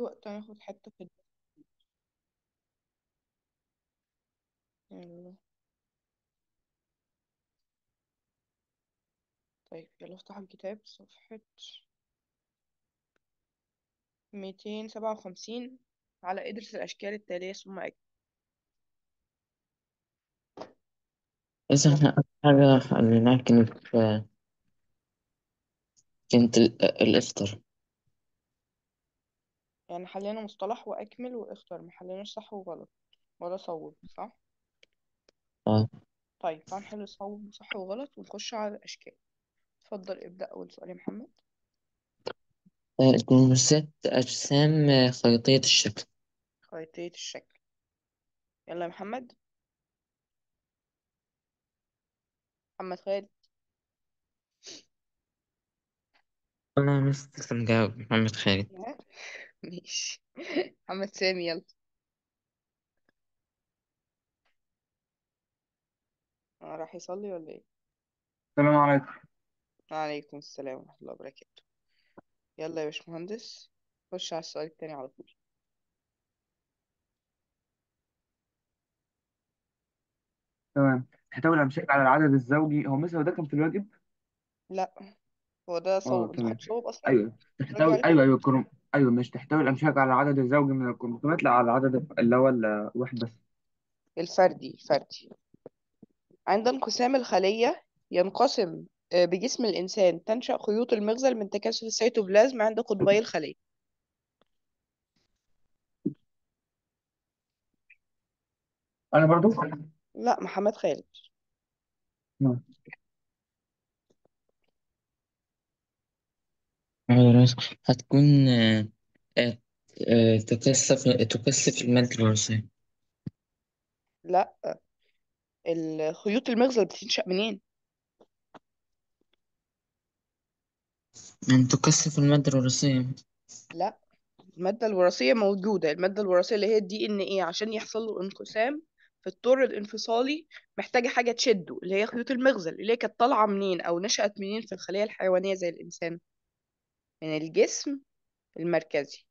وقت ناخد حتة في يلا طيب يلا افتح الكتاب صفحة ميتين سبعة وخمسين على ادرس الأشكال التالية ثم أكتب بس احنا أكتر حاجة حليناها كانت كانت ال- الإفطار يعني حلينا مصطلح وأكمل واختر ما حليناش صح وغلط ولا صوب صح اه طيب تعال نحل صوب وصح وغلط ونخش على الأشكال اتفضل ابدأ أول سؤال يا محمد آه، الكروموسات أجسام آه، خيطية الشكل خريطية الشكل يلا يا محمد محمد خالد أنا مستر مجاوب محمد خالد ها؟ ماشي محمد سامي يلا آه، راح يصلي ولا ايه السلام عليكم وعليكم السلام ورحمة الله وبركاته يلا يا باشمهندس خش على السؤال التاني على طول تمام تحتوي الأمثلة على العدد الزوجي هو مثلا ده كان في الواجب لا هو ده اه صوب انت تمام خدت صوب اصلا ايوه راجع تحتوي عليه ايوه ايوه كروم ايوه مش تحتوي الأمثلة على العدد الزوجي من الكروموسومات لا على العدد اللي هو الواحد بس الفردي الفردي عند انقسام الخلية ينقسم آه، بجسم الإنسان تنشأ خيوط المغزل من تكاثف السيتوبلازم عند قطبي الخلية انا برضو لا محمد خالد نعم. هتكون آه، آه، آه، تكثف تكثف المادة الوراثية لا الخيوط المغزل بتنشأ منين يعني تكثف المادة الوراثية لا المادة الوراثية موجودة المادة الوراثية اللي هي الدي ان ايه عشان يحصل له انقسام في الطور الانفصالي محتاجة حاجة تشده اللي هي خيوط المغزل اللي هي كانت طالعة منين أو نشأت منين في الخلية الحيوانية زي الإنسان من الجسم المركزي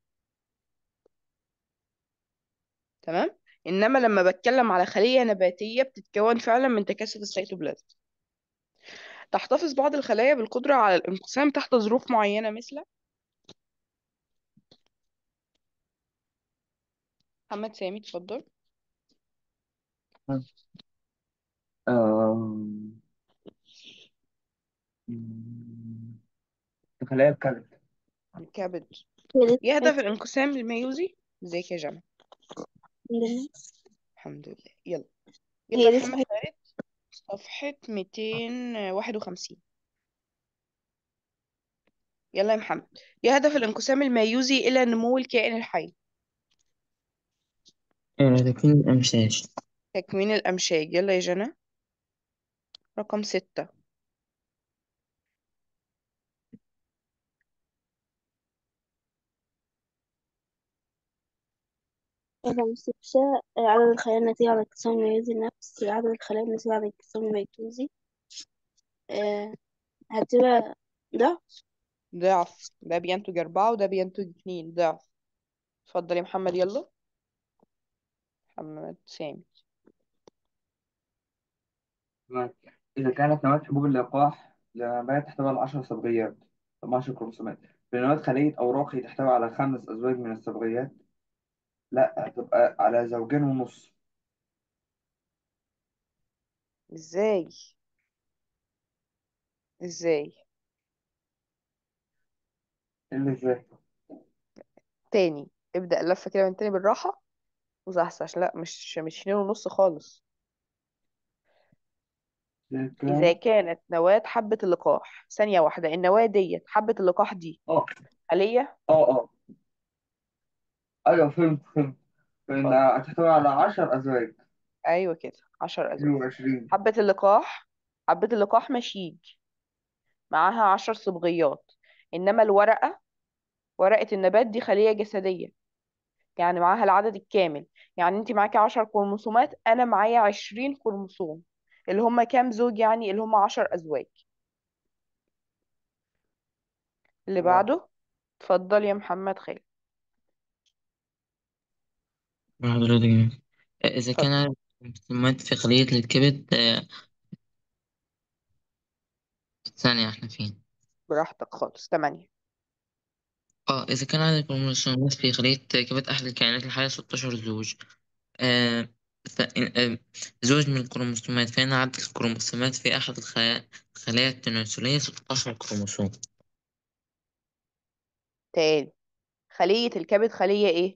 تمام إنما لما بتكلم على خلية نباتية بتتكون فعلا من تكاثف السيتوبلازم تحتفظ بعض الخلايا بالقدرة على الانقسام تحت ظروف معينة مثل محمد سامي اتفضل آم، خلايا الكبد الكبد هي دي يهدف الانقسام الميوزي ازيك يا جمال صحيح الحمد لله يلا يلا هي يا دي محمد صحيح خالد صفحة 251 يلا يا محمد يهدف الانقسام الميوزي إلى نمو الكائن الحي آه، تكوين الأمشاج تكوين الأمشاج يلا يا جنى رقم ستة رقم ستة عدد الخلايا الناتجة عن الانقسام الميوزي نفس عدد الخلايا الناتجة عن الانقسام الميتوزي آه، هتبقى ده ضعف ده بينتج أربعة وده بينتج اتنين ضعف اتفضل يا محمد يلا محمد سامي تمام. إذا كانت نواة حبوب اللقاح لنبات تحتوي على 10 صبغيات 12 كروموسومات بنواة خلية أوراقي تحتوي على خمس أزواج من الصبغيات لا هتبقى على زوجين ونص ازاي ازاي اللي ازاي تاني ابدأ اللفة كده من تاني بالراحة وصحصح لا مش مش اتنين ونص خالص إذا إذا كانت كانت نواة حبة اللقاح ثانية واحدة النواة ديت حبة اللقاح دي اه خلية اه اه ايوه فهمت فهمت اتفضل فإنها هتحتوي على 10 أزواج أيوة كده عشر أزواج 22 حبة اللقاح حبة اللقاح مشيج معاها عشر صبغيات إنما الورقة ورقة النبات دي خلية جسدية يعني معاها العدد الكامل يعني انت معاكي عشر كروموسومات أنا معايا عشرين كروموسوم اللي هم كام زوج يعني اللي هم عشر أزواج اللي تمام بعده اتفضل يا محمد خالد واحد ولاد جميل. آه، إذا اتفضل كان عدد الكروموسومات في خلية الكبد آه، ثانية إحنا فين؟ براحتك خالص تمانية اه إذا كان عدد الكروموسومات في خلية كبد أحد الكائنات الحية 16 زوج آه ف... آه زوج من الكروموسومات فإن عدد الكروموسومات في أحد الخلايا الخلايا التناسلية 16 كروموسوم تاني خلية الكبد خلية ايه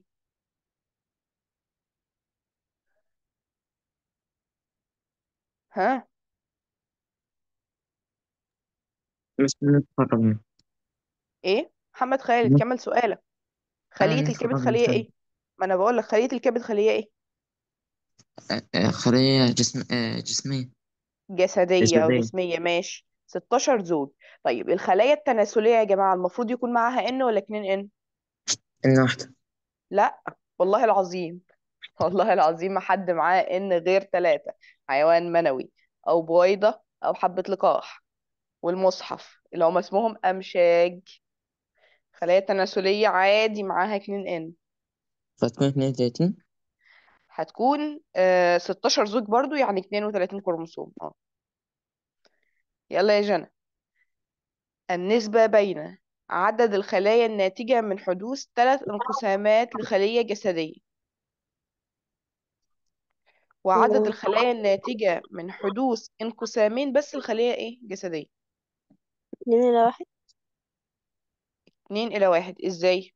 ها مش بنتفرج منه ايه محمد خالد كمل سؤالك أنا خلية الكبد بنتفرج من خلية شوية ايه ما انا بقول لك خلية الكبد خلية ايه آه آه، خلية جسم آه جسمية جسدية او جسدية جسمية ماشي 16 زوج طيب الخلايا التناسلية يا جماعة المفروض يكون معاها ان ولا 2 ان إن واحدة لا والله العظيم والله العظيم ما حد معاه ان غير ثلاثة حيوان منوي او بويضة او حبة لقاح والمصحف اللي هم اسمهم امشاج خلايا تناسلية عادي معاها 2 ان فتكون 32 هتكون آه 16 زوج برضو يعني 32 كروموسوم اه يلا يا جنى النسبة بين عدد الخلايا الناتجة من حدوث ثلاث انقسامات لخلية جسدية وعدد اتنين الخلايا الناتجة من حدوث انقسامين بس الخلية ايه جسدية اتنين إلى واحد اتنين إلى واحد ازاي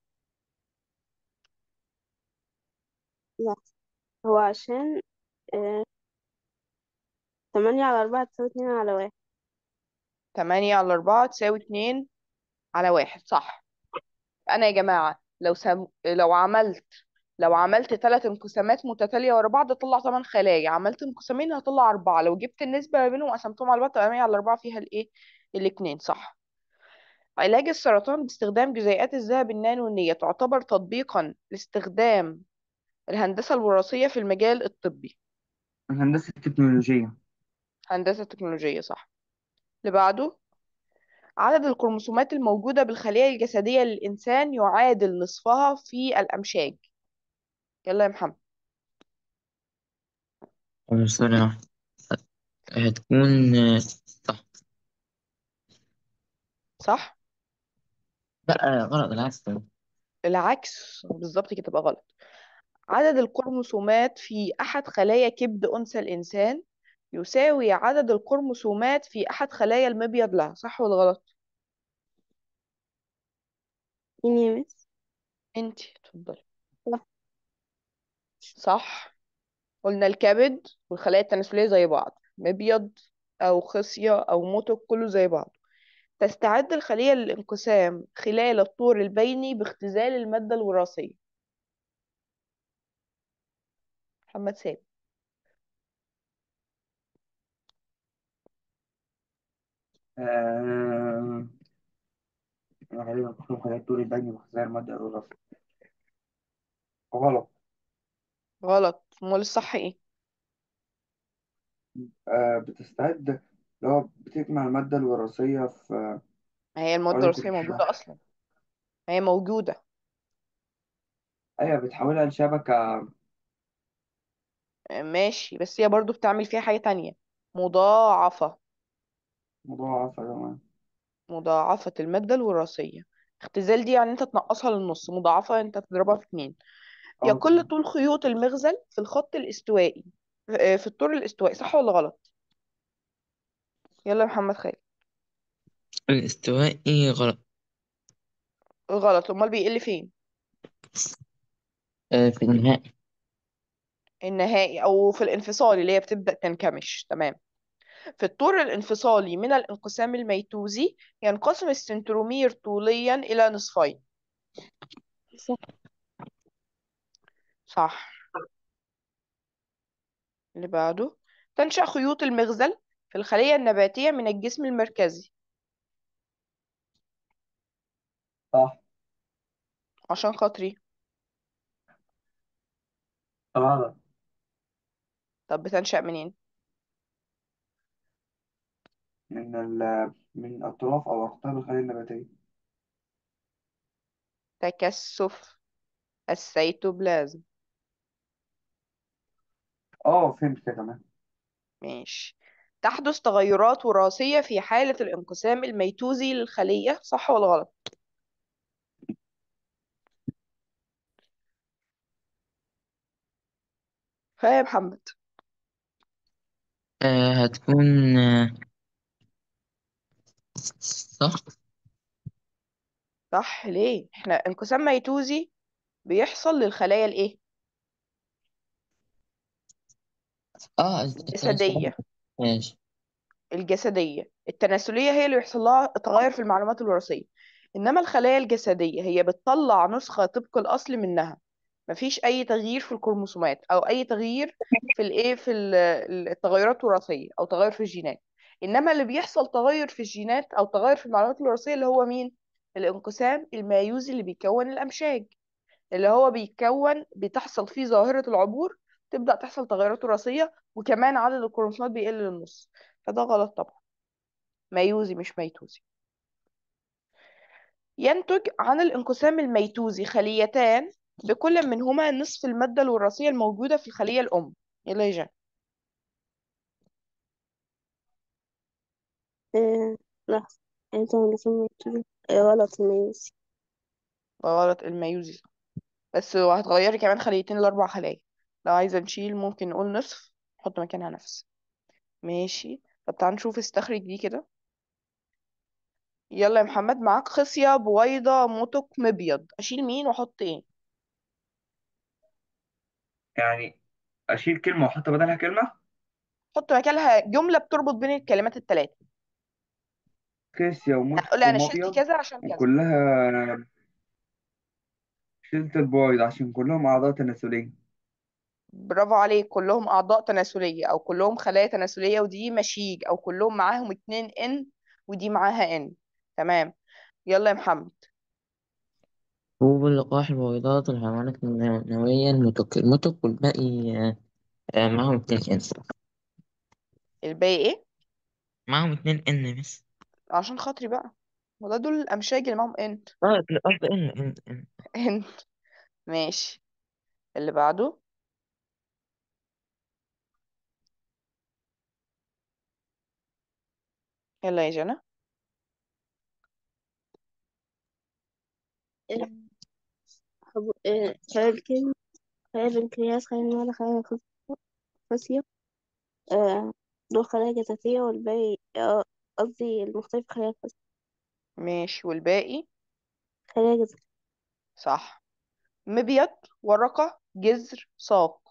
لا هو عشان آه، تمانية على أربعة تساوي اتنين على واحد تمانية على أربعة تساوي اتنين على واحد صح أنا يا جماعة لو سم... لو عملت لو عملت ثلاث انقسامات متتالية ورا بعض طلع 8 خلايا عملت انقسامين هطلع أربعة لو جبت النسبة ما بينهم وقسمتهم على بعض تبقى 100 على أربعة فيها الإيه الاتنين صح علاج السرطان باستخدام جزيئات الذهب النانونية تعتبر تطبيقا لاستخدام الهندسة الوراثية في المجال الطبي الهندسة التكنولوجية هندسة تكنولوجية صح اللي بعده عدد الكروموسومات الموجودة بالخلية الجسدية للإنسان يعادل نصفها في الأمشاج يلا يا محمد أو ثانية واحدة هتكون آه، صح صح لا آه، غلط العكس طبعا. العكس بالظبط كده تبقى غلط عدد الكروموسومات في أحد خلايا كبد أنثى الإنسان يساوي عدد الكروموسومات في أحد خلايا المبيض لها صح ولا غلط مين يا مس انت اتفضلي صح. صح قلنا الكبد والخلايا التناسلية زي بعض مبيض أو خصية أو موتور كله زي بعض تستعد الخلية للانقسام خلال الطور البيني باختزال المادة الوراثية محمد سامي آه... غالبا كلهم خلايا الطول البيني وخزائر المادة الوراثية غلط غلط امال الصح ايه آه بتستعد اللي هو بتجمع المادة الوراثية في ما هي المادة أقول لك الوراثية موجودة أصلا ما هي موجودة أيوة بتحولها لشبكة ماشي بس هي برضو بتعمل فيها حاجة تانية مضاعفة مضاعفة كمان مضاعفة المادة الوراثية اختزال دي يعني انت تنقصها للنص مضاعفة انت تضربها في اتنين أو يقل طول خيوط المغزل في الخط الاستوائي آه، في الطور الاستوائي صح ولا غلط يلا يا محمد خالد الاستوائي غلط غلط امال بيقل فين آه، في النهائي النهائي او في الانفصالي اللي هي بتبدأ تنكمش تمام في الطور الانفصالي من الانقسام الميتوزي ينقسم السنترومير طوليا إلى نصفين صح صح اللي بعده تنشأ خيوط المغزل في الخلية النباتية من الجسم المركزي صح عشان خاطري غلط طب بتنشأ منين من ال من أطراف أو أقطاب الخلية النباتية تكثف السيتوبلازم اه فهمت كده تمام ماشي تحدث تغيرات وراثية في حالة الانقسام الميتوزي للخلية صح ولا غلط ها يا محمد آه هتكون آه صح صح ليه احنا انقسام ميتوزي بيحصل للخلايا الايه اه التناسلية الجسدية ماشي الجسدية التناسلية هي اللي بيحصل لها تغير في المعلومات الوراثية إنما الخلايا الجسدية هي بتطلع نسخة طبق الأصل منها مفيش أي تغيير في الكروموسومات أو أي تغيير في الإيه في ال- ال- التغيرات الوراثية أو تغير في الجينات إنما اللي بيحصل تغير في الجينات أو تغير في المعلومات الوراثية اللي هو مين؟ الانقسام الميوزي اللي بيكون الأمشاج اللي هو بيتكون بتحصل فيه ظاهرة العبور تبدأ تحصل تغيرات وراثية وكمان عدد الكروموسومات بيقل للنص فده غلط طبعا ميوزي مش ميتوزي ينتج عن الانقسام الميتوزي خليتان بكل منهما نصف المادة الوراثية الموجودة في الخلية الأم يلا يا جان آه، لحظة انت الانقسام الميتوزي آه، غلط الميوزي غلط الميوزي صح. بس وهتغيري كمان خليتين لأربع خلايا لو عايزة نشيل ممكن نقول نصف نحط مكانها نفس ماشي طب تعال نشوف استخرج دي كده يلا يا محمد معاك خصية بويضة متك مبيض أشيل مين وأحط إيه يعني اشيل كلمه واحط بدلها كلمه حط مكانها جملة بتربط بين الكلمات الثلاثة كاسيا هقول ومتك أنا شلت ومبيض كذا عشان كذا وكلها شلت البويض عشان كلهم اعضاء تناسليه برافو عليك كلهم أعضاء تناسلية أو كلهم خلايا تناسلية ودي مشيج أو كلهم معاهم اتنين إن ودي معاها إن تمام يلا يا محمد حبوب اللقاح البويضات الحيوانات النووية المتك المتك والباقي آه آه معاهم اتنين إن الباقي إيه معاهم اتنين إن بس عشان خاطري بقى وده دول الأمشاج اللي معاهم إن اه قصدي إن إن إن إن ماشي اللي بعده يلا يا جنى آه، حب- آه، خلايا الكلى خلايا البنكرياس خلايا المعدة خلايا الخصية آه، دول خلايا جسدية والباقي آه، قصدي المختلف خلايا الخصية ماشي والباقي خلايا جسدية صح مبيض ورقة جذر ساق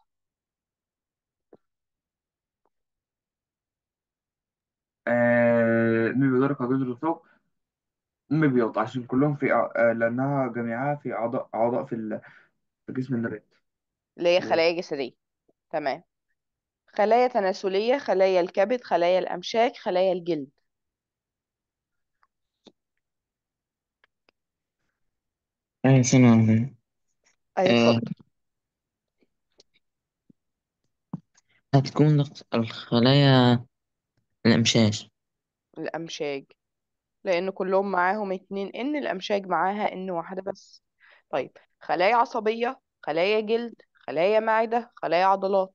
آه مبيض جزر الثوب مبيض عشان كلهم في أع- آه لانها جميعها في اعضاء اعضاء في ال- في جسم النبات اللي هي خلايا جسدية تمام خلايا تناسلية خلايا الكبد خلايا الأمشاج خلايا الجلد آه سنة واحدة. أيوة آه اتفضل هتكون الخلايا الأمشاج الأمشاج لأن كلهم معاهم اتنين إن الأمشاج معاها إن واحدة بس طيب خلايا عصبية خلايا جلد خلايا معدة خلايا عضلات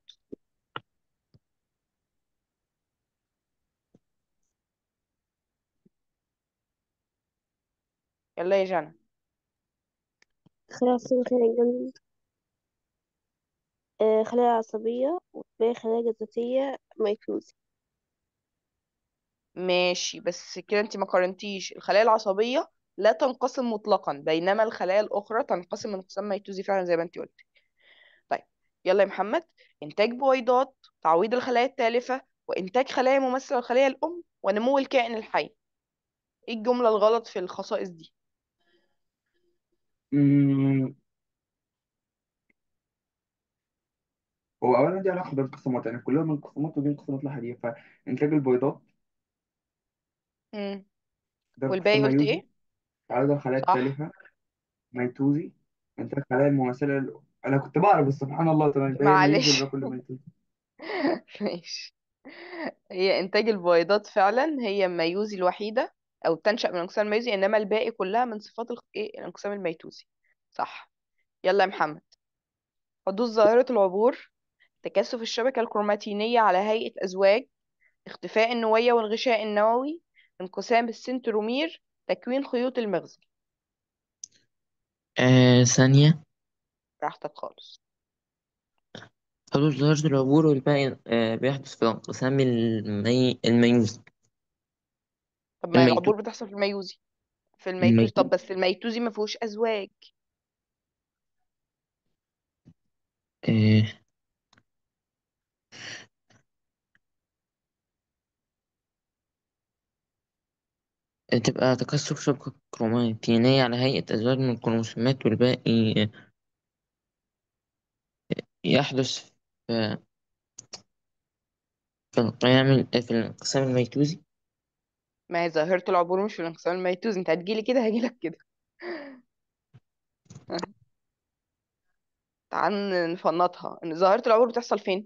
يلا يا جنى خلايا عصبية خلايا الجلد آه، خلايا عصبية والباقي خلايا جسدية ميتوزي ماشي بس كده انت ما قارنتيش الخلايا العصبية لا تنقسم مطلقا بينما الخلايا الأخرى تنقسم انقسام ميتوزي فعلا زي ما انت قلت طيب يلا يا محمد إنتاج بويضات تعويض الخلايا التالفة وإنتاج خلايا ممثلة للخلية الأم ونمو الكائن الحي ايه الجملة الغلط في الخصائص دي مم، هو اولا دي علاقه بالانقسامات يعني كلهم انقسامات ودي انقسامات لوحديها فانتاج البيضات مم. ده والباقي انقسام قلت ميوزي ايه عدد الخلايا صح التالفه ميتوزي انتاج خلايا المماثله لل- انا كنت بعرف بس سبحان الله تمام يبقى هي ميوزي معلش ولا كله ميتوزي ماشي هي إنتاج البويضات فعلا هي الميوزي الوحيدة أو تنشأ من الانقسام الميوزي إنما الباقي كلها من صفات الخ- إيه الانقسام الميتوزي صح يلا يا محمد حدوث ظاهرة العبور تكثف الشبكة الكروماتينية على هيئة أزواج اختفاء النوية والغشاء النووي انقسام السنترومير تكوين خيوط المغزل آه ثانية براحتك خالص حدوث ظاهرة العبور والباقي آه بيحدث في الانقسام المي... الميوزي طب ما الميتوزي العبور بتحصل في الميوزي في الميتوزي طب الميتوزي بس الميتوزي ما فيهوش أزواج آه تبقى تكثف شبكة كروماتينية على هيئة أزواج من الكروموسومات والباقي آه، يحدث في في القيام في الانقسام الميتوزي ما هي ظاهرة العبور مش في الانقسام الميتوزي انت هتجيلي كده هجيلك كده تعال نفنطها ان ظاهرة العبور بتحصل فين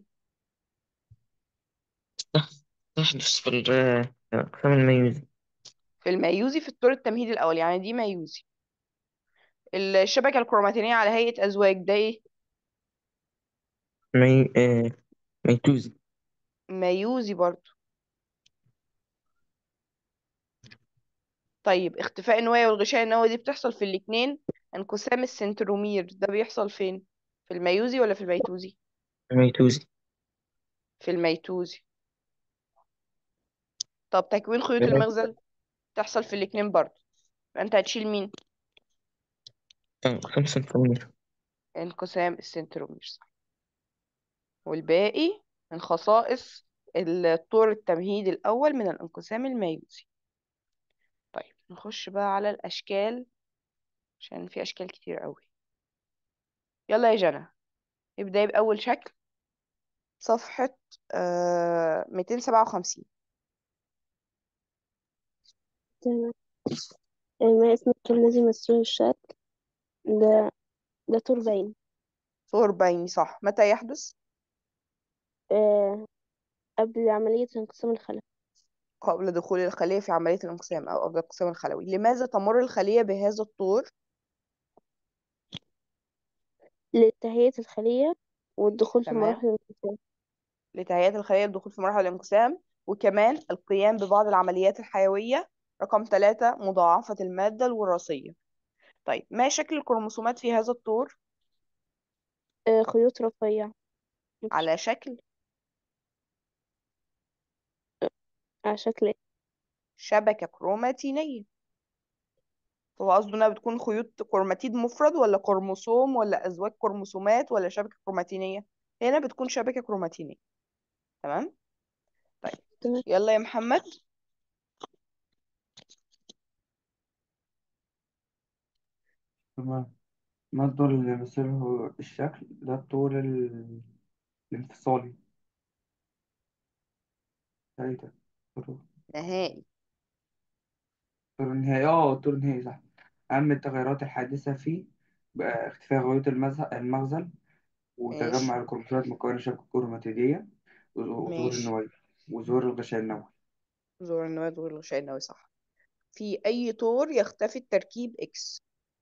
تحدث في ال- آه، في الانقسام الميوزي في الميوزي في الطور التمهيدي الأول يعني دي ميوزي الشبكة الكروماتينية على هيئة أزواج ده ايه مي... آه ميتوزي ميوزي برضو طيب اختفاء النوايا والغشاء النووي دي بتحصل في الاتنين انقسام السنترومير ده بيحصل فين في الميوزي ولا في الميتوزي ميتوزي في الميتوزي طب تكوين خيوط المغزل تحصل في الاتنين برضو فانت هتشيل مين انقسام سنترومير انقسام السنترومير صح والباقي من خصائص الطور التمهيدي الأول من الانقسام الميوزي طيب نخش بقى على الأشكال عشان في أشكال كتير قوي يلا يا جنى ابدأي بأول شكل صفحة آه 257 تمام ما اسم الطول الذي يمثله الشكل ده ده طول باين طور بيني صح متى يحدث آه قبل عملية انقسام الخلايا قبل دخول الخلية في عملية الانقسام أو قبل الانقسام الخلوي لماذا تمر الخلية بهذا الطور لتهيئة الخلية والدخول في تمام مراحل الانقسام لتهيئة الخلية للدخول في مراحل الانقسام وكمان القيام ببعض العمليات الحيوية رقم ثلاثة مضاعفة المادة الوراثية طيب ما شكل الكروموسومات في هذا الطور آه خيوط رفيع على شكل على شكل شبكة كروماتينية هو قصده انها بتكون خيوط كروماتيد مفرد ولا كروموسوم ولا ازواج كروموسومات ولا شبكة كروماتينية هنا بتكون شبكة كروماتينية تمام طيب تمام يلا يا محمد تمام ما الدور اللي يمثله الشكل ده الطول ال- الانفصالي ايه ده الطول نهائي الطول النهائي اه الطول النهائي صح أهم التغيرات الحادثة فيه بقى اختفاء غيوط المزه- المغزل ماشي وتجمع الكروموسومات مكونة شبكة كروماتيدية وظهور ماشي النواة وظهور الغشاء النووي ظهور النواة ظهور الغشاء النووي صح في أي طور يختفي التركيب إكس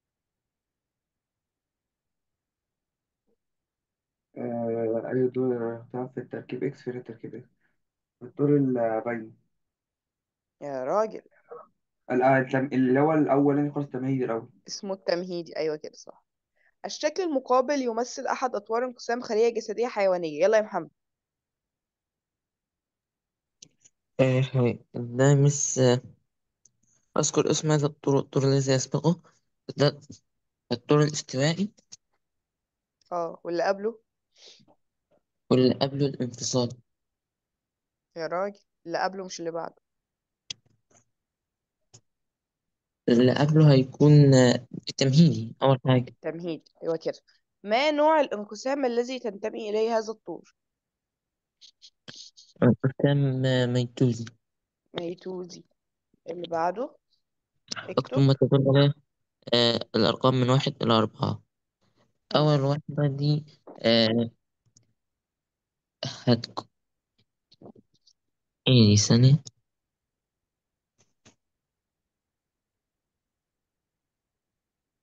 آه أي دور اختلاف في التركيب إكس في التركيب إكس الدور البيني يا راجل ال- التم- اللي هو الأولاني خالص التمهيدي الأول اسمه التمهيدي أيوة كده صح الشكل المقابل يمثل أحد أطوار انقسام خلية جسدية حيوانية يلا يا محمد آه ده مس آه، أذكر اسم هذا الطور الطور الذي يسبقه ده الطور الاستوائي اه واللي قبله واللي قبله الانفصال يا راجل اللي قبله مش اللي بعده اللي قبله هيكون آه، التمهيدي أول حاجة تمهيدي أيوة كده ما نوع الانقسام الذي تنتمي إليه هذا الطور انقسام آه، ميتوزي ميتوزي اللي بعده اكتب اكتب ما تدل عليه آه الأرقام من واحد إلى أربعة أول ماشي واحدة دي آه هتكون إيه دي ثانية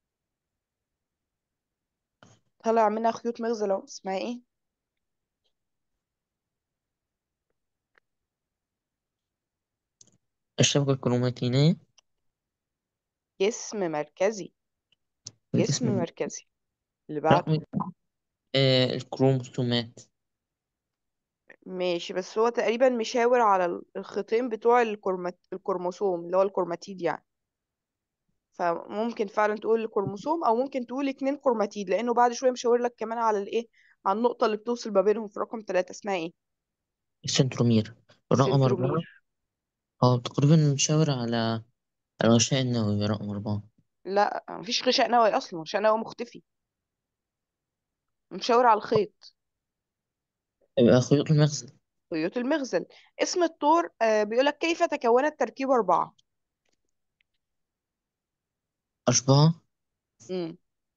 طلع منها خيوط مغزى لو اسمها ايه الشبكة الكروماتينية جسم مركزي جسم الجسم مركزي اللي بعده رقم آه الكروموسومات ماشي بس هو تقريبا مشاور على ال- الخيطين بتوع الكرومات الكروموسوم اللي هو الكروماتيد يعني فممكن فعلا تقول الكروموسوم او ممكن تقول اتنين كروماتيد لانه بعد شويه مشاور لك كمان على الايه على النقطه اللي بتوصل ما بينهم في رقم ثلاثة اسمها ايه السنترومير الرقم أربعة السنترومير اه تقريبا مشاور على الغشاء النووي رقم أربعة لا مفيش غشاء نووي اصلا غشاء نووي مختفي مشاور على الخيط يبقى خيوط المغزل خيوط المغزل اسم الطور آه بيقولك كيف تكونت تركيب أربعة أشباه مم.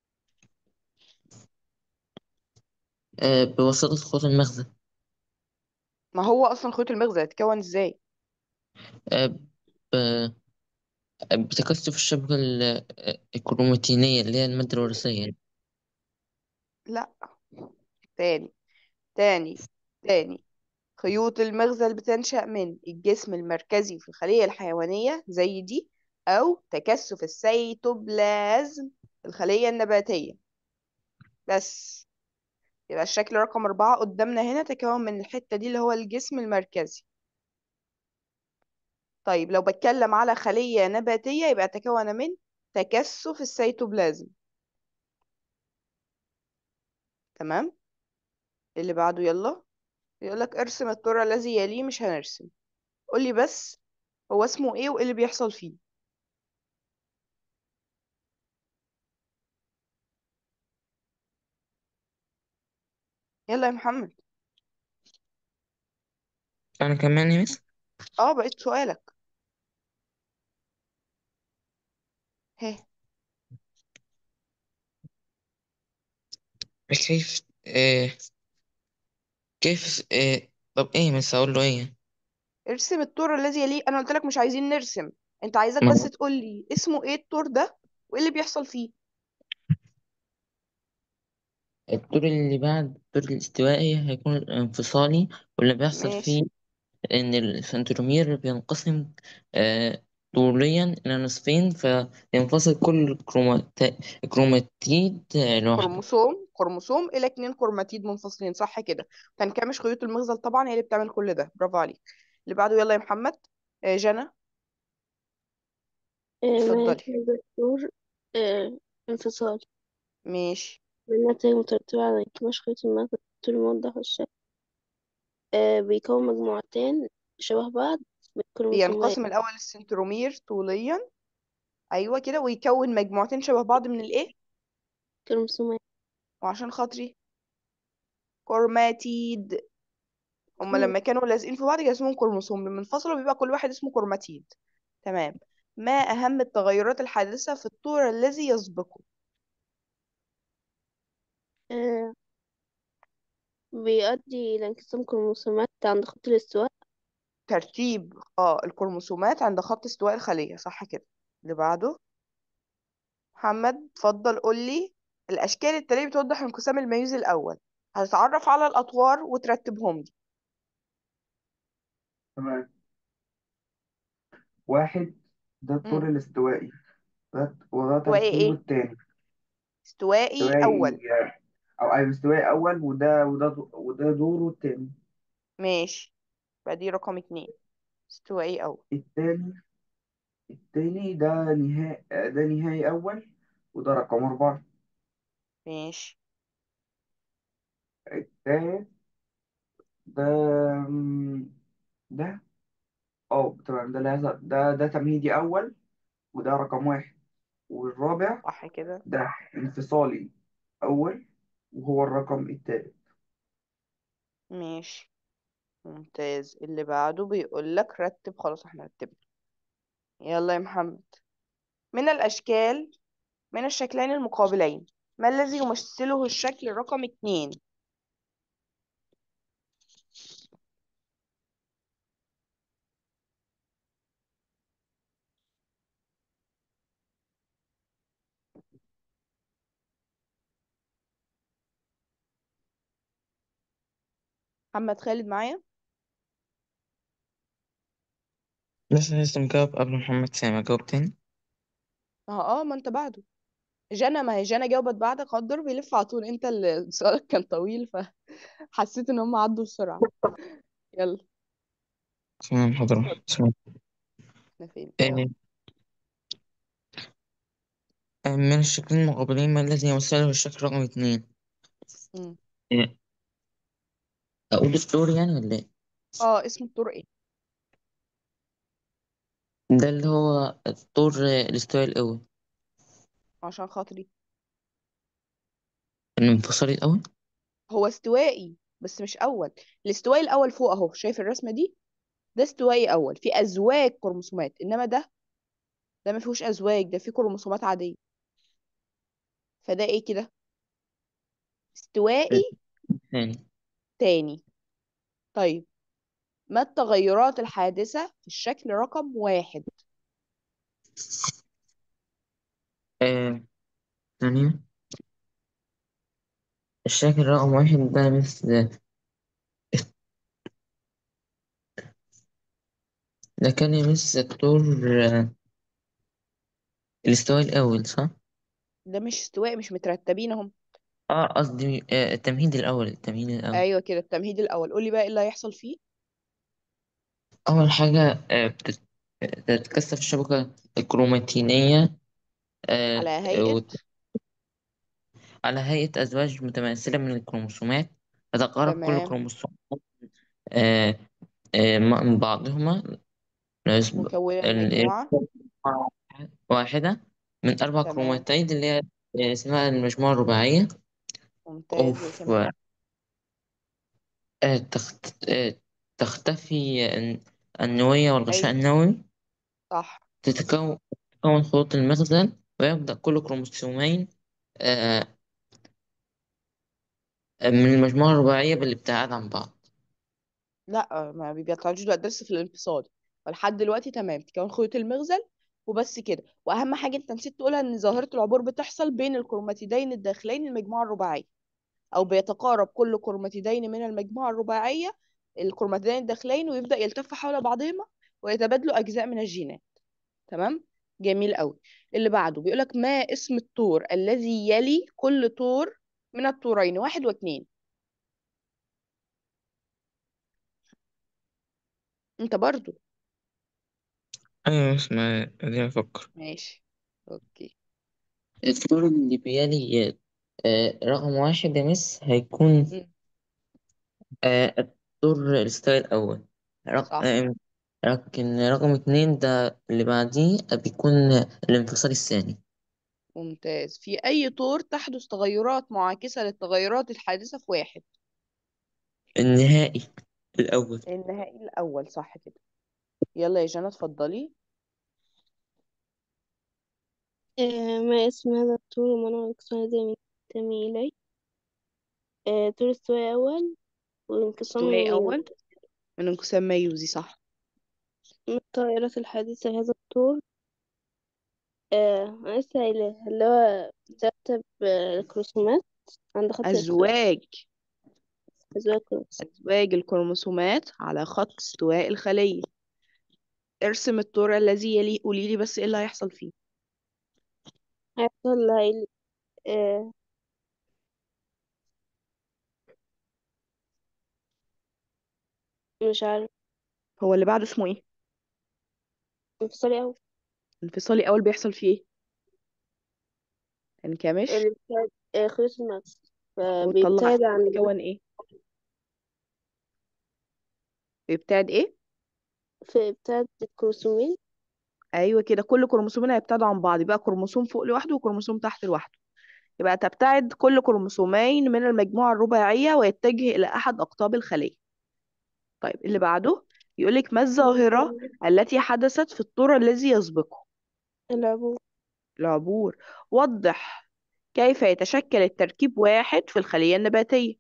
آه بواسطة خيوط المغزل ما هو أصلا خيوط المغزل هتتكون ازاي آه ب- بتكثف الشبكة ال- الكروماتينية اللي هي المادة الوراثية لا تاني تاني تاني خيوط المغزل بتنشأ من الجسم المركزي في الخلية الحيوانية زي دي أو تكثف السيتوبلازم في الخلية النباتية بس يبقى الشكل رقم أربعة قدامنا هنا تكون من الحتة دي اللي هو الجسم المركزي طيب لو بتكلم على خلية نباتية يبقى تكون من تكثف السيتوبلازم تمام اللي بعده يلا يقولك ارسم الطور الذي يليه مش هنرسم قولي بس هو اسمه ايه وايه اللي بيحصل فيه يلا يا محمد أنا كمان يا مس اه بقيت سؤالك هه كيف آه كيف آه طب إيه مس أقول له إيه ارسم الطور الذي يليه انا قلت لك مش عايزين نرسم انت عايزك ما بس هو تقولي اسمه ايه الطور ده وايه اللي بيحصل فيه الطول اللي بعد الطول الاستوائي هيكون انفصالي واللي بيحصل ماشي فيه إن السنترومير بينقسم آه طوليا إلى نصفين فينفصل كل كرومات- كروماتيد آه، لوحده كروموسوم كروموسوم الى اتنين كروماتيد منفصلين صح كده تنكمش خيوط المغزل طبعا هي اللي بتعمل كل ده برافو عليك اللي بعده يلا يا محمد آه جنى آه، ما اتفضلي يتم الدكتور آه، انفصال ماشي من نتائج مترتبة على انكماش خيط المغزل طول موضح الشكل آه، بيكون مجموعتين شبه بعض من الكروموسومات بينقسم الاول السنترومير طوليا ايوه كده ويكون مجموعتين شبه بعض من الايه كروموسومات وعشان خاطري كروماتيد هما لما كانوا لازقين في بعض كان اسمهم كروموسوم لما انفصلوا بيبقى كل واحد اسمه كروماتيد تمام ما اهم التغيرات الحادثة في الطور الذي يسبقه آه، بيؤدي إلى انقسام كروموسومات عند خط الاستواء ترتيب اه الكروموسومات عند خط استواء الخلية صح كده اللي بعده محمد اتفضل قول لي الاشكال التالية بتوضح انقسام الميوز الاول هتتعرف على الاطوار وترتبهم لي تمام واحد ده الطور امم الاستوائي ده وده استوائي ترتيبه ايه التاني استوائي استوائي اول أو أيوة استوائي أول وده وده وده دوره التاني ماشي يبقى دي رقم اتنين استوائي اول التاني التاني ده نهائي ده نهائي أول وده رقم أربعة ماشي التالت ده مم، ده اه تمام ده لازم ده ده تمهيدي أول وده رقم واحد والرابع صح كده ده انفصالي أول وهو الرقم التالت ماشي ممتاز اللي بعده بيقول لك رتب خلاص احنا رتبنا يلا يا محمد من الأشكال من الشكلين المقابلين ما الذي يمثله الشكل رقم اتنين محمد خالد معايا بس أنا لسه مجاوب قبل محمد سامي أجاوب تاني ما هو اه ما انت بعده جنى ما هي جنى جاوبت بعدك هو الدور بيلف على طول انت اللي سؤالك كان طويل فحسيت ان هم عدوا بسرعة يلا تمام حضرتك تمام احنا فين آه، آه، من الشكلين المقابلين ما الذي يمثله الشكل رقم اتنين مم. آه، أقول الدور يعني ولا إيه؟ اه اسم الطور ايه ده اللي هو الدور آه، الاستواء الأول عشان خاطري الانفصالي الأول هو استوائي بس مش اول الاستوائي الاول فوق اهو شايف الرسمة دي ده استوائي اول في ازواج كروموسومات انما ده ده ما فيهوش ازواج ده فيه كروموسومات عادية فده ايه كده استوائي ثاني تاني طيب ما التغيرات الحادثة في الشكل رقم واحد آه، ثانية الشكل رقم واحد ده مثل ده كان يمس الدور آه، الاستواء الأول صح؟ ده مش استواء مش مترتبين اهم اه قصدي آه، التمهيد الأول التمهيد الأول ايوه كده التمهيد الاول قولي بقى ايه اللي هيحصل فيه أول حاجة آه، بتت- بتتكثف الشبكة الكروماتينية آه، على هيئة وت- على هيئة أزواج متماثلة من الكروموسومات تتقارب كل تمام كروموسوم آه، آه، من بعضهما نسبة مكونة ال- المجموعة واحدة من أربع تمام كروماتيد اللي هي آه، اسمها المجموعة الرباعية ممتاز وايه أوف كمان آه، تخت... آه، تختفي الن- النوية والغشاء ايوه النووي صح تتكون تتكون خطوط المخزن ويبدأ كل كروموسومين آه، من المجموعة الرباعية بالابتعاد عن بعض لا ما بيطلعوش دلوقتي درس في الانفصال ولحد دلوقتي تمام تكون خيوط المغزل وبس كده واهم حاجه انت نسيت تقولها ان ظاهره العبور بتحصل بين الكروماتيدين الداخلين المجموعه الرباعيه او بيتقارب كل كروماتيدين من المجموعه الرباعيه الكروماتيدين الداخلين ويبدا يلتف حول بعضهما ويتبادلوا اجزاء من الجينات تمام جميل قوي اللي بعده بيقولك ما اسم الطور الذي يلي كل طور من الطورين واحد واثنين انت برضو أيوة اسمع دي أفكر ماشي اوكي الدور اللي بيلي آه، رقم واحد يا مس هيكون مم. آه، الدور الاستواء الأول رق... صح آه، لكن رقم اتنين ده اللي بعديه بيكون الانفصال الثاني ممتاز في اي طور تحدث تغيرات معاكسة للتغيرات الحادثة في واحد النهائي الأول النهائي الاول صح كده يلا يا جنى اتفضلي آه، ما اسم هذا الطور وما نوع الانقسام الذي ينتمي إليه آه، طور استواء أول وانقسام استوائي ميوزي اول من انقسام ميوزي صح من الطائرات الحديثة هذا الطور آه، أنا لسه قايلاه اللي هو ترتب آه، الكروموسومات عند خط الاستواء ازواج أزواج الكروموسوم ازواج الكروموسومات على خط استواء الخلية ارسم الطور الذي يلي قولي لي بس ايه اللي هيحصل فيه هيحصل هاي آه، مش عارف هو اللي بعده اسمه ايه انفصالي أول انفصالي اول بيحصل فيه ايه انكمش اللي بتاعت آه، خيوط المغز وتطلع فبيبتعد عن تكون ايه بيبتعد ايه فبتاعت الكروموسومين ايوه كده كل كروموسومين هيبتعدوا عن بعض يبقى كروموسوم فوق لوحده وكروموسوم تحت لوحده يبقى تبتعد كل كروموسومين من المجموعة الرباعية ويتجه إلى أحد أقطاب الخلية طيب اللي بعده يقولك ما الظاهرة التي حدثت في الطور الذي يسبقه العبور العبور وضح كيف يتشكل التركيب واحد في الخلية النباتية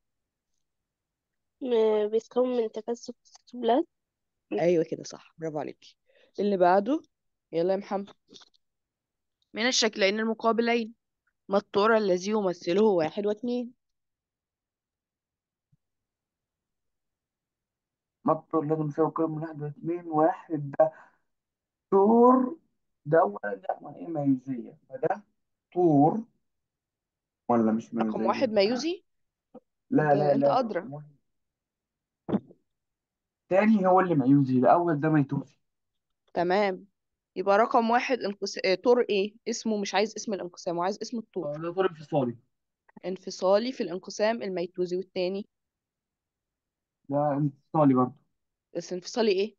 آه، بيتكون من تكثف السيتوبلازم أيوة كده صح برافو عليك اللي بعده يلا يا محمد من الشكلين المقابلين ما الطور الذي يمثله واحد واثنين مطر لازم يساوي كل من واحد واثنين واحد ده طور ده أولا ده أمال إيه ميوزية فده طور ولا مش رقم ميوزية واحد ميوزي لا انت لا انت لا ادرى رقم واحد تاني هو اللي ميوزي الأول ده ميتوزي تمام يبقى رقم واحد انقس... اه، طور ايه اسمه مش عايز اسم الانقسام وعايز اسم الطور آه، ده طور انفصالي انفصالي في الانقسام الميتوزي والتاني ده انفصالي برضه بس انفصالي ايه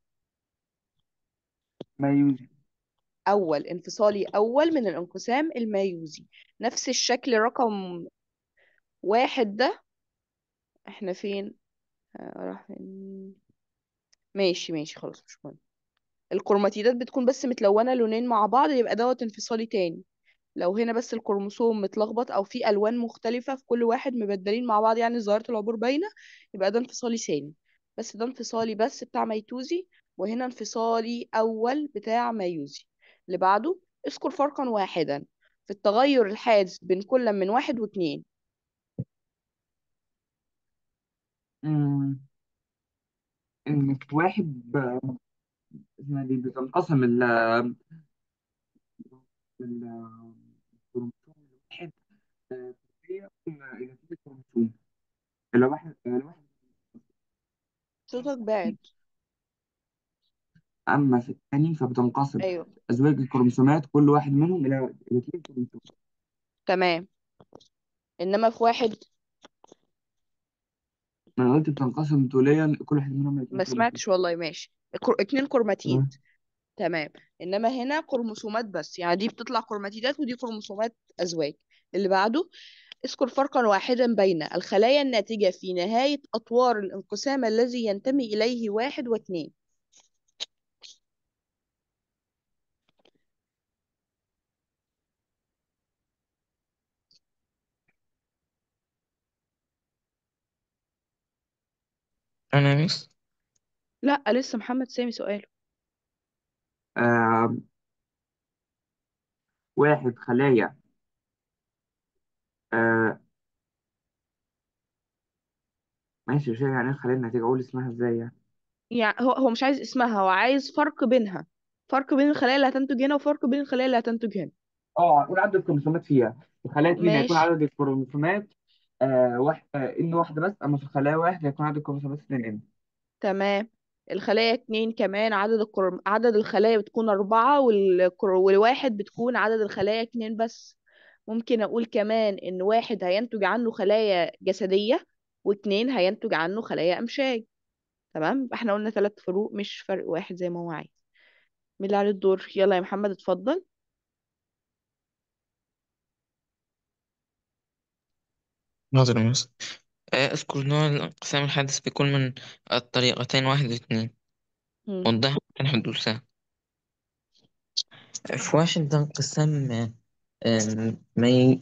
ميوزي اول انفصالي اول من الانقسام الميوزي نفس الشكل رقم واحد ده احنا فين اه، راح فين ماشي ماشي خلاص مش مهم الكروماتيدات بتكون بس متلونة لونين مع بعض يبقى دوت انفصالي تاني لو هنا بس الكروموسوم متلخبط او في الوان مختلفة في كل واحد مبدلين مع بعض يعني ظاهرة العبور باينة يبقى ده انفصالي ثاني بس ده انفصالي بس بتاع ميتوزي وهنا انفصالي اول بتاع ميوزي اللي بعده اذكر فرقا واحدا في التغير الحادث بين كل من واحد واتنين أمم، إن في واحد ب- اسمها دي بتنقسم ال ال- الكروموسوم الواحد آه، هي إلى ست كروموسوم الواحد الواحد صوتك بعد أما في الثاني فبتنقسم ايوه أزواج الكروموسومات كل واحد منهم إلى إلى اثنين كروموسوم تمام انما في واحد ما أنا قلت بتنقسم طوليا كل واحد منهم إلى اثنين ما كروموسوم سمعتش والله ماشي كر- اتنين كروماتيد آه. تمام انما هنا كروموسومات بس يعني دي بتطلع كروماتيدات ودي كروموسومات ازواج اللي بعده اذكر فرقا واحدا بين الخلايا الناتجة في نهاية أطوار الانقسام الذي ينتمي إليه واحد واثنين أنا مس لا لسه محمد سامي سؤاله آه. واحد خلايا آه. ماشي مش يعني إيه خلايا الناتجة أقول اسمها إزاي يعني يعني هو هو مش عايز اسمها هو عايز فرق بينها فرق بين الخلايا اللي هتنتج هنا وفرق بين الخلايا اللي هتنتج هنا اه هنقول عدد الكروموسومات فيها في خلايا اتنين هيكون ماشي عدد الكروموسومات آه واحد آه ان واحده بس اما في خلايا واحد هيكون عدد الكروموسومات اتنين ان تمام الخلايا اتنين كمان عدد الكرم... عدد الخلايا بتكون أربعة والكر... والواحد بتكون عدد الخلايا اتنين بس ممكن أقول كمان إن واحد هينتج عنه خلايا جسدية واتنين هينتج عنه خلايا أمشاج تمام يبقى احنا قلنا ثلاث فروق مش فرق واحد زي ما هو عايز مين اللي عليه الدور يلا يا محمد اتفضل حاضر يا مس آه، اذكر نوع الانقسام الحادث بكل من الطريقتين واحد واثنين مم. وضح مكان حدوثها في واحد ده انقسام آه، آم، مي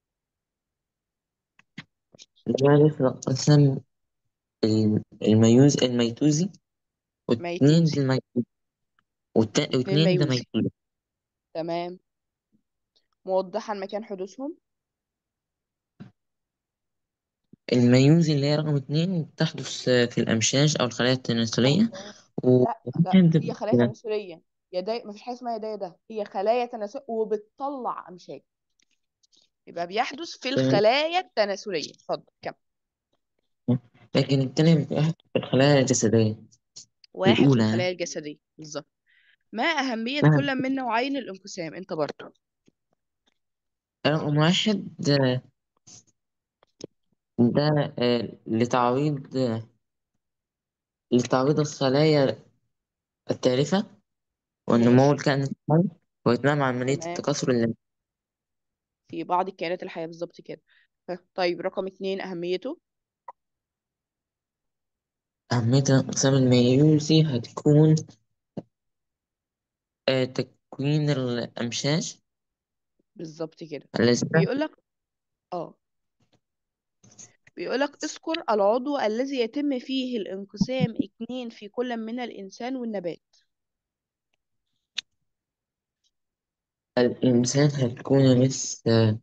يعرف الانقسام ال- الميوز الميتوزي واتنين ميتوزي ده الميتوزي والتا- اتنين واتنين ده ميوزي ميتوزي تمام موضحا مكان حدوثهم الميوزي اللي هي رقم اتنين تحدث آه، في الأمشاج أو الخلايا التناسلية لا لا وواحد هي خلايا تناسلية يدي مفيش حاجة اسمها يدي ده هي خلايا تناسلية وبتطلع أمشاج يبقى بيحدث في الخلايا التناسلية اتفضل كم لكن التاني بيبقى واحد في الخلايا الجسدية واحد في الأولى الخلايا يعني. الجسدية بالظبط ما أهمية نعم. كل من نوعين الانقسام أنت برضه رقم واحد ده, ده آه، لتعويض آه، لتعويض الخلايا التالفة والنمو ماشي الكائن الحي وإتمام عملية تمام التكاثر اللي في بعض الكائنات الحية بالظبط كده ها، طيب رقم اتنين أهميته أهمية الانقسام الميوزي هتكون آه، تكوين الأمشاج بالظبط كده الذي بيقولك اه بيقولك اذكر العضو الذي يتم فيه الانقسام اتنين في كل من الإنسان والنبات الإنسان هتكون لسه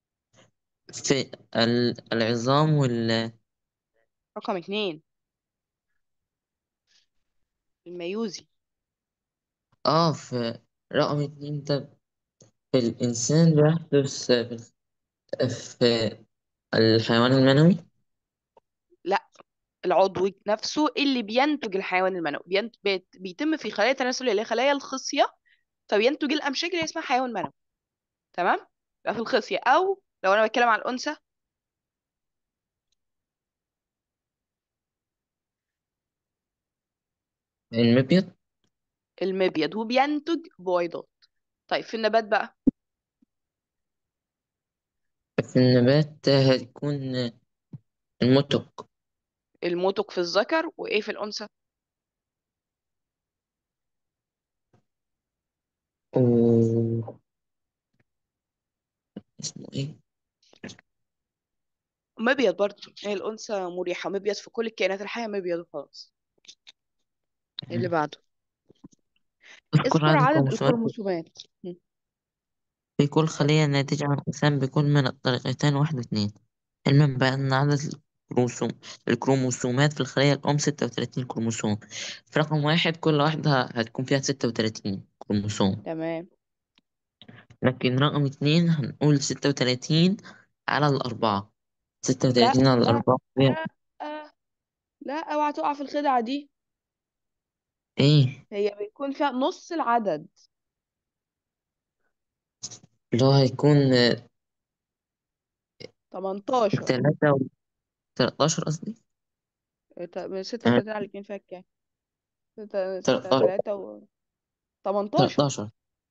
في ال- العظام وال رقم اتنين الميوزي اه في رقم اتنين ده في الإنسان بيحدث في في الحيوان المنوي لا العضو نفسه اللي بينتج الحيوان المنوي بينت... بيت... بيتم في خلايا التناسل اللي هي خلايا الخصية فبينتج الأمشاج اللي اسمها حيوان منوي تمام يبقى في الخصية أو لو أنا بتكلم عن الأنثى المبيض المبيض وبينتج بويضات طيب في النبات بقى في النبات هتكون المتق المتق في الذكر وإيه في الأنثى و اسمه ايه مبيض برضه هي الأنثى مريحة مبيض في كل الكائنات الحية مبيض وخلاص اللي بعده اذكر اذكر عدد عدد الكروموسومات الكروموسومات م. في كل خلية ناتجة عن الإنسان بيكون من الطريقتين واحد واثنين علما بأن عدد الكروموسوم الكروموسومات في الخلية الأم ستة وتلاتين كروموسوم في رقم واحد كل واحدة هتكون فيها ستة وتلاتين كروموسوم تمام لكن رقم اتنين هنقول ستة وتلاتين على الأربعة ستة لا وتلاتين على لا الأربعة فيها لا لا اوعى تقع في الخدعة دي ايه هي بيكون فيها نص العدد اللي هو هيكون 18 تلاتة و تلاتاشر قصدي من 36 على الاثنين فيها كام؟ 6 تلاتاشر 3 و 18 تلاتاشر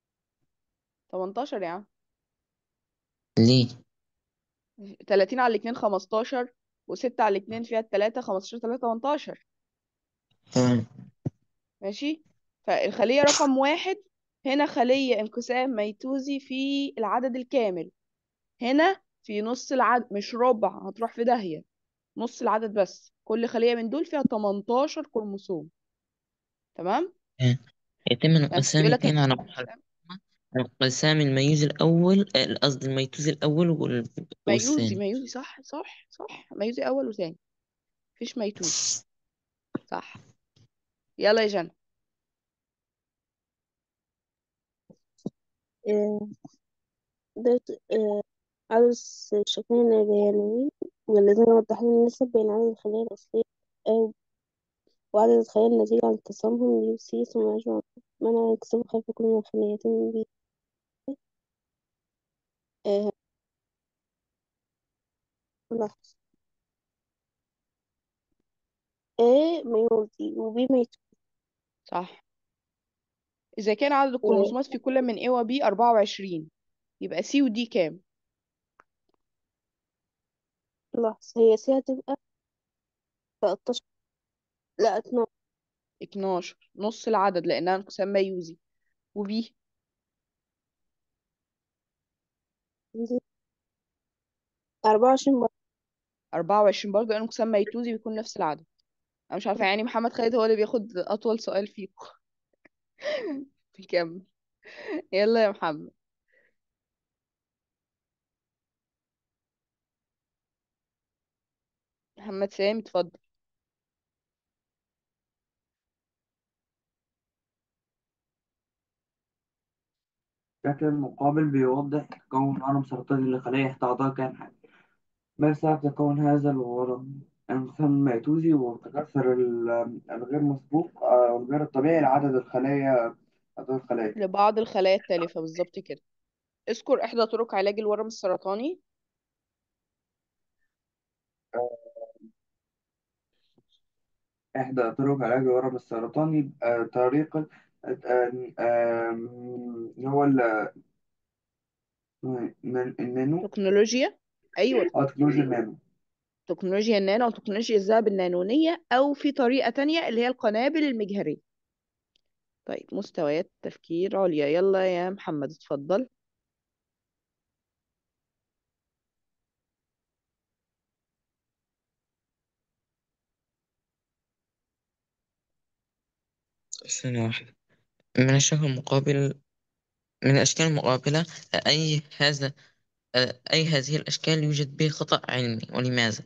18 يا عم ليه 30 على الاثنين 15 و6 على الاثنين فيها الثلاثة 15 3 18 تمام ماشي فالخلية رقم واحد هنا خلية انقسام ميتوزي في العدد الكامل هنا في نص العدد مش ربع هتروح في داهية نص العدد بس كل خلية من دول فيها 18 كروموسوم تمام يتم بس انقسام بيقول لك اتنين على مرحلة انقسام الميوز الأول آه، قصدي الميتوز الأول وال- ميوزي والثاني ميوزي صح صح صح ميوزي أول وثاني مفيش ميتوزي صح يلا يا جنى آه، ده آه، عدد الشكلين البيانيين والذين يوضحون النسب بين عدد الخلايا الأصلية آه، وعدد الخلايا الناتجة عن انقسامهم ليوسي ثم يجمع منع انقسام خلف كل من الخليتين بي آه، لحظة A ميوزي وبي ميتوزي صح إذا كان عدد الكروموسومات في كل من A و B 24 يبقى C و D كام؟ لحظة هي سي هتبقى 13 لا 12 12 نص العدد لأنها انقسام ميوزي و B 24 برضه 24 برضه لأنه انقسام ميتوزي بيكون نفس العدد أنا مش عارفة يعني محمد خالد هو اللي بياخد أطول سؤال فيكم كمل يلا يا محمد محمد سامي اتفضل الشكل المقابل بيوضح تكون ورم سرطاني لخلايا تحت أعضاء كائن حي ما سبب تكون هذا الورم؟ انقسام ميتوزي وتكسر ال- الغير مسبوق أو الغير الطبيعي لعدد الخلايا عدد الخلايا لبعض الخلايا التالفة بالظبط كده اذكر إحدى طرق علاج الورم السرطاني إحدى طرق علاج الورم السرطاني آه، طريقة آه، آم، هو ال- من- النانو تكنولوجيا أيوة أو تكنولوجيا النانو تكنولوجيا النانو أو تكنولوجيا الذهب النانونية أو في طريقة تانية اللي هي القنابل المجهرية طيب مستويات تفكير عليا يلا يا محمد اتفضل ثانية واحدة من الشكل المقابل من الأشكال المقابلة أي هذا أي هذه الأشكال يوجد به خطأ علمي ولماذا؟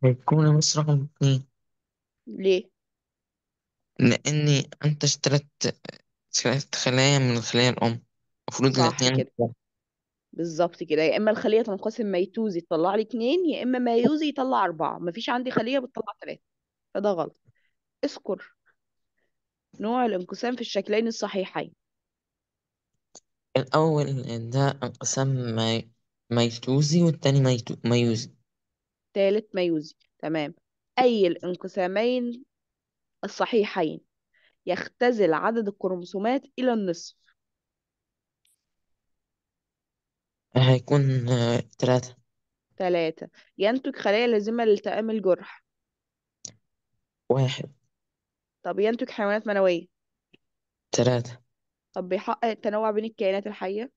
هيكون بس رقم اتنين ليه لأني أنت اشتريت اشتريت خلايا من الخلايا الأم المفروض صح الاتنين كده بالظبط كده يا اما الخليه تنقسم ميتوزي تطلع لي اتنين يا اما ميوزي يطلع اربعه مفيش عندي خليه بتطلع ثلاثه فده غلط اذكر نوع الانقسام في الشكلين الصحيحين الأول ده انقسام مي... ميتوزي والتاني ميتو... ميوزي تالت ميوزي تمام اي الانقسامين الصحيحين يختزل عدد الكروموسومات الى النصف هيكون آه، تلاتة ثلاثة ينتج خلايا لازمة لالتئام الجرح واحد طب ينتج حيوانات منوية تلاتة طب بيحقق التنوع بين الكائنات الحية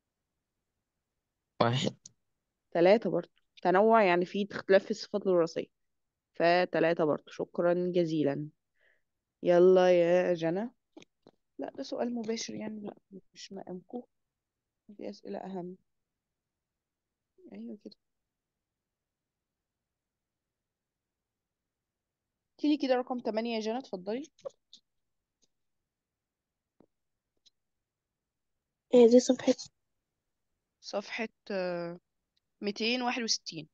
واحد ثلاثة برضه تنوع يعني فيه اختلاف في الصفات الوراثية فتلاتة برضه شكرا جزيلا يلا يا جنى لا ده سؤال مباشر يعني لا مش مقامكو دي أسئلة أهم أيوة كده تيجي كده رقم تمانية يا جنى اتفضلي هي دي صفحة صفحة آه، ميتين واحد وستين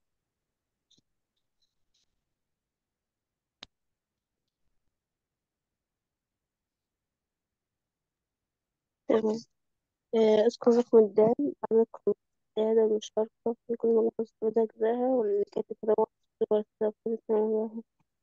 تمام آه، اذكر رقم الدال عدد الكروموسومات الزيادة المشتركة في كل ملخص عدد أجزائها واللي كانت تتنوع في الوراثة تنوعها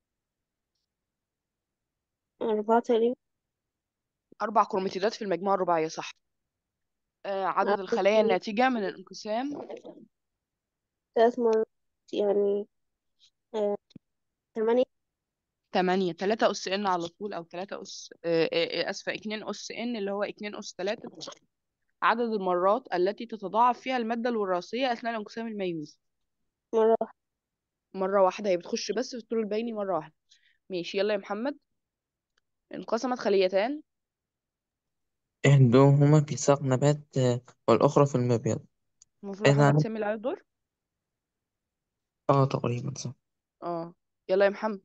أربعة تقريبا أربع كروماتيدات في المجموعة الرباعية صح آه، عدد عدد الخلايا الناتجة من الانقسام ثلاث مرات يعني آه، ثمانية تمانية تلاتة أس إن على طول أو تلاتة أس آه، آه، آه، آسفة اتنين أس إن اللي هو اتنين أس تلاتة عدد المرات التي تتضاعف فيها المادة الوراثية أثناء الانقسام الميوزي مرة واحدة مرة واحدة هي بتخش بس في الطول البيني مرة واحدة ماشي يلا يا محمد انقسمت خليتان إحداهما في ساق نبات آه، والأخرى في المبيض المفروض إذا محمد سامي اللي عليه الدور اه تقريبا صح اه يلا يا محمد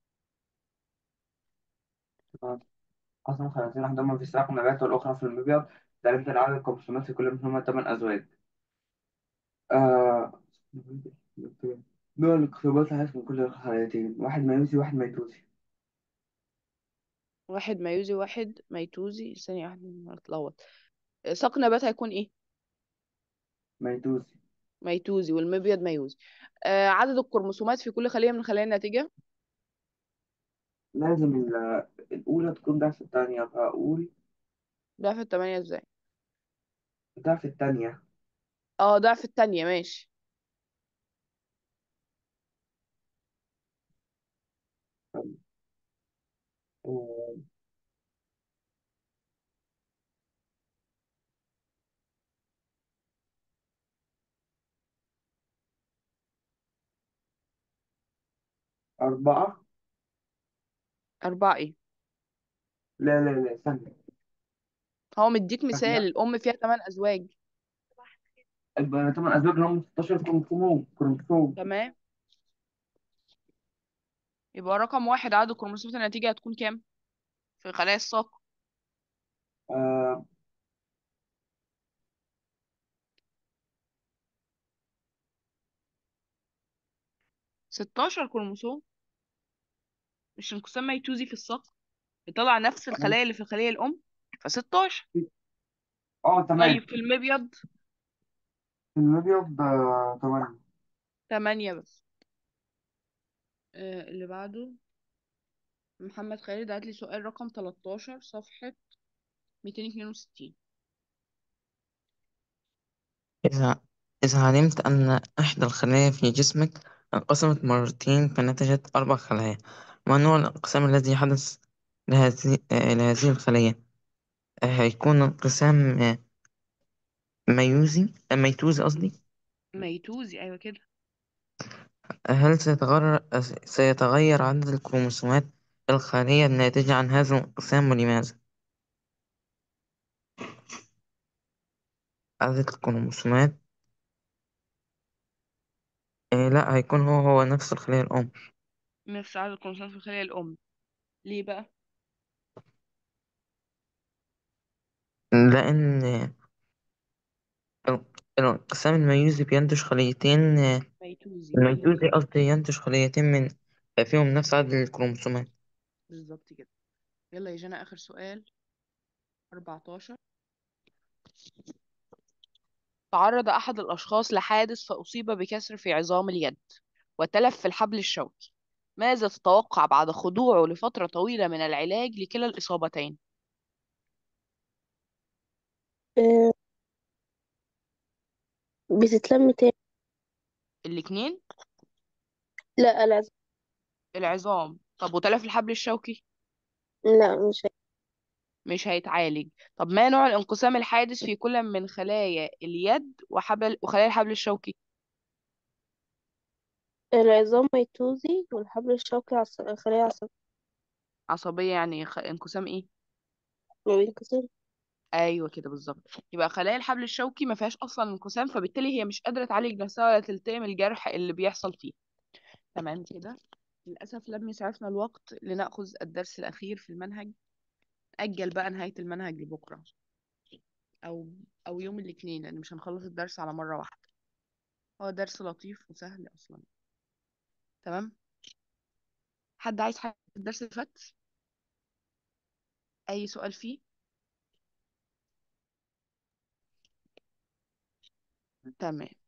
أصلا خلاصين أحدهما في ساق نبات والأخرى في المبيض تقريبا عدد الكروموسومات في كل منهما ثمان أزواج آه... نوع الاختبارات الحديث من كل الخليتين واحد ميوسي واحد ميتوسي واحد ميوزي واحد ميتوزي ثانية واحدة هتلخبط ساق نبات هيكون ايه ميتوسي ميتوزي والمبيض ميوزي آه عدد الكروموسومات في كل خلية من الخلايا الناتجة لازم ال- الأولى تكون ضعف الثانية فأقول ضعف التمانية ازاي ضعف الثانية اه ضعف التانية ماشي آه، أربعة أربعة ايه لا لا لا ثانية هو مديك مثال ثانية الأم فيها تمن أزواج يبقى ثمان أزواج اللي هم 16 كروموسوم كروموسوم تمام يبقى رقم واحد عدد الكروموسومات الناتجة هتكون كام في خلايا الساق آه، ستاشر كروموسوم مش انقسام ميتوزي في الساق يطلع نفس الخلايا اللي في الخلية الأم فستاشر اه تمام طيب في المبيض في المبيض آه، تمانية تمانية بس آه اللي بعده محمد خالد هات لي سؤال رقم 13 صفحة 262 إذا إذا علمت أن إحدى الخلايا في جسمك انقسمت مرتين فنتجت أربع خلايا ما نوع الانقسام الذي حدث لهذه آه، لهذه الخلية آه، هيكون انقسام آه، ميوزي آه، ميتوزي قصدي ميتوزي أيوة كده هل سيتغير سيتغير عدد الكروموسومات في الخلية الناتجة عن هذا الانقسام ولماذا؟ عدد الكروموسومات آه لا هيكون هو هو نفس الخلية الأم نفس عدد الكروموسومات في الخلية الأم ليه بقى؟ لأن الانقسام الميوزي بينتج خليتين آه، ميتوزي الميتوزي قصدي ينتج خليتين من فيهم نفس عدد الكروموسومات بالظبط كده يلا يا جنى آخر سؤال 14 تعرض أحد الأشخاص لحادث فأصيب بكسر في عظام اليد وتلف في الحبل الشوكي ماذا تتوقع بعد خضوعه لفترة طويلة من العلاج لكلا الإصابتين؟ آه، بتتلم تاني الاتنين لا العظام العظام طب وتلف الحبل الشوكي لا مش هي. مش هيتعالج طب ما نوع الانقسام الحادث في كل من خلايا اليد وحبل وخلايا الحبل الشوكي العظام ميتوزي والحبل الشوكي عص... خلية عصبية عصبية يعني خ... انقسام ايه ما بينقسم ايوه كده بالظبط يبقى خلايا الحبل الشوكي ما فيهاش اصلا انقسام فبالتالي هي مش قادرة تعالج نفسها ولا تلتئم الجرح اللي بيحصل فيه تمام كده للأسف لم يسعفنا الوقت لنأخذ الدرس الأخير في المنهج أجل بقى نهاية المنهج لبكرة أو أو يوم الاثنين لأن مش هنخلص الدرس على مرة واحدة هو درس لطيف وسهل أصلا تمام حد عايز حاجة في الدرس اللي فات أي سؤال فيه تمام